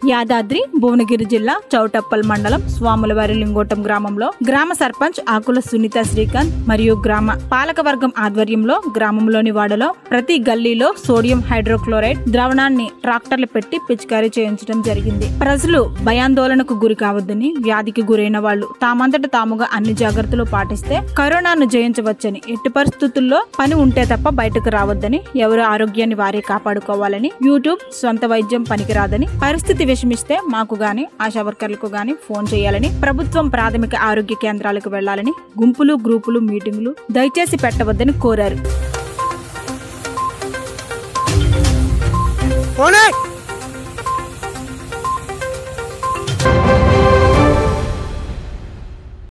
యాదాద్రి భువనగిరి జిల్లా చౌటప్పల్ మండలం స్వాములవారి లింగోటం గ్రామంలో గ్రామ సర్పంచ్ ఆకుల సునీత శ్రీకాంత్ మరియు గ్రామ పాలకవర్గం ఆధ్వర్యంలో గ్రామంలోని వాడలో ప్రతి గల్లీలో సోడియం హైడ్రోక్లోరైడ్ ద్రావణాన్ని ట్రాక్టర్లు పెట్టి పిచికారీ చేయించడం జరిగింది ప్రజలు భయాందోళనకు గురి కావద్దని వ్యాధికి గురైన వాళ్ళు తామంతట తాముగా అన్ని జాగ్రత్తలు పాటిస్తే కరోనాను జయించవచ్చని ఎట్టి పరిస్థితుల్లో పని ఉంటే తప్ప బయటకు రావద్దని ఎవరు ఆరోగ్యాన్ని వారే కాపాడుకోవాలని యూట్యూబ్ సొంత వైద్యం పనికిరాదని పరిస్థితి విషమిస్తే మాకు గాని ఆశా వర్కర్లకు గాని ఫోన్ చేయాలని ప్రభుత్వం ప్రాథమిక ఆరోగ్య కేంద్రాలకు వెళ్లాలని గుంపులు గ్రూపులు మీటింగులు దయచేసి పెట్టవద్దని కోరారు పోనీ